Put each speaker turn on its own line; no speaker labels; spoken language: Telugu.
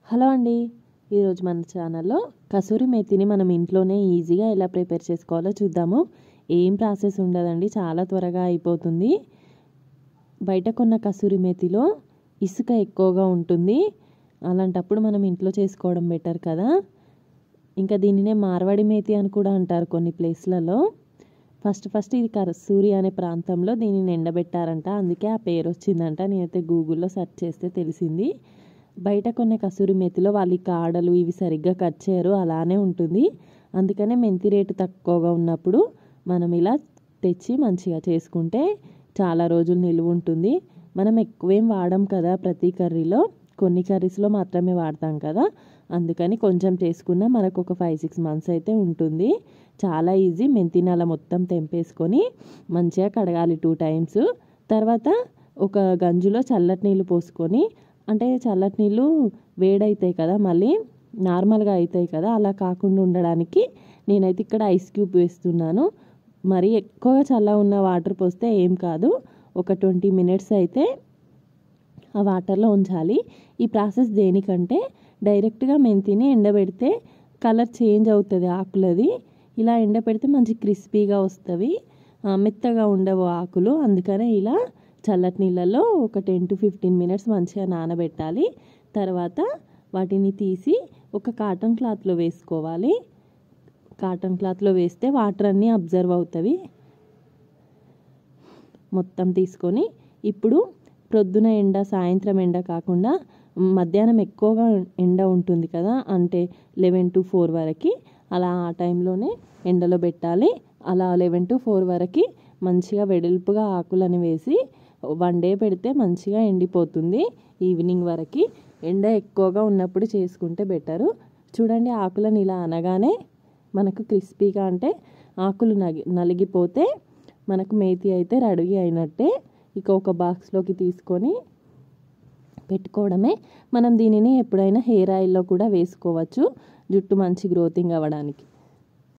హలో అండి ఈరోజు మన ఛానల్లో కసూరి మేతిని మనం ఇంట్లోనే ఈజీగా ఎలా ప్రిపేర్ చేసుకోవాలో చూద్దాము ఏం ప్రాసెస్ ఉండదండి చాలా త్వరగా అయిపోతుంది బయట కొన్న కసూరి మేతిలో ఇసుక ఎక్కువగా ఉంటుంది అలాంటప్పుడు మనం ఇంట్లో చేసుకోవడం బెటర్ కదా ఇంకా దీనినే మార్వాడి మేతి అని కూడా అంటారు కొన్ని ప్లేస్లలో ఫస్ట్ ఫస్ట్ ఇది కసూరి అనే ప్రాంతంలో దీనిని ఎండబెట్టారంట అందుకే ఆ పేరు వచ్చిందంట నేనైతే గూగుల్లో సెర్చ్ చేస్తే తెలిసింది బయట కొన్న కసూరి మెతిలో వాళ్ళ కాడలు ఇవి సరిగ్గా కట్ చేయరు అలానే ఉంటుంది అందుకనే మెంతి రేటు తక్కువగా ఉన్నప్పుడు మనం ఇలా తెచ్చి మంచిగా చేసుకుంటే చాలా రోజులు నిలువ ఉంటుంది మనం ఎక్కువేం వాడం కదా ప్రతి కర్రీలో కొన్ని కర్రీస్లో మాత్రమే వాడతాం కదా అందుకని కొంచెం చేసుకున్నా మనకు ఒక ఫైవ్ సిక్స్ మంత్స్ అయితే ఉంటుంది చాలా ఈజీ మెంతిని అలా మొత్తం తెంపేసుకొని మంచిగా కడగాలి టూ టైమ్స్ తర్వాత ఒక గంజులో చల్లటి నీళ్ళు పోసుకొని అంటే చల్లటి నీళ్ళు వేడవుతాయి కదా మళ్ళీ నార్మల్గా అవుతాయి కదా అలా కాకుండా ఉండడానికి నేనైతే ఇక్కడ ఐస్ క్యూబ్ వేస్తున్నాను మరి ఎక్కువగా చల్ల ఉన్న వాటర్ పోస్తే ఏం కాదు ఒక ట్వంటీ మినిట్స్ అయితే ఆ వాటర్లో ఉంచాలి ఈ ప్రాసెస్ దేనికంటే డైరెక్ట్గా మెంతిని ఎండబెడితే కలర్ చేంజ్ అవుతుంది ఆకులది ఇలా ఎండబెడితే మంచి క్రిస్పీగా వస్తుంది మెత్తగా ఉండవు ఆకులు అందుకనే ఇలా చల్లటి నీళ్ళల్లో ఒక టెన్ టు ఫిఫ్టీన్ మినిట్స్ మంచిగా నానబెట్టాలి తర్వాత వాటిని తీసి ఒక కాటన్ క్లాత్లో వేసుకోవాలి కాటన్ క్లాత్లో వేస్తే వాటర్ అన్నీ అబ్జర్వ్ అవుతాయి మొత్తం తీసుకొని ఇప్పుడు ప్రొద్దున ఎండ సాయంత్రం ఎండ కాకుండా మధ్యాహ్నం ఎక్కువగా ఎండ ఉంటుంది కదా అంటే లెవెన్ టు ఫోర్ వరకు అలా ఆ టైంలోనే ఎండలో పెట్టాలి అలా లెవెన్ టు ఫోర్ వరకు మంచిగా వెడల్పుగా ఆకులని వేసి వన్ డే పెడితే మంచిగా ఎండిపోతుంది ఈవినింగ్ వరకు ఎండ ఎక్కువగా ఉన్నప్పుడు చేసుకుంటే బెటరు చూడండి ఆకులను ఇలా అనగానే మనకు క్రిస్పీగా అంటే ఆకులు నగి నలిగిపోతే మనకు మేతి అయితే రెడీ అయినట్టే ఇక ఒక బాక్స్లోకి తీసుకొని పెట్టుకోవడమే మనం దీనిని ఎప్పుడైనా హెయిర్ ఆయిల్లో కూడా వేసుకోవచ్చు జుట్టు మంచి గ్రోతింగ్ అవ్వడానికి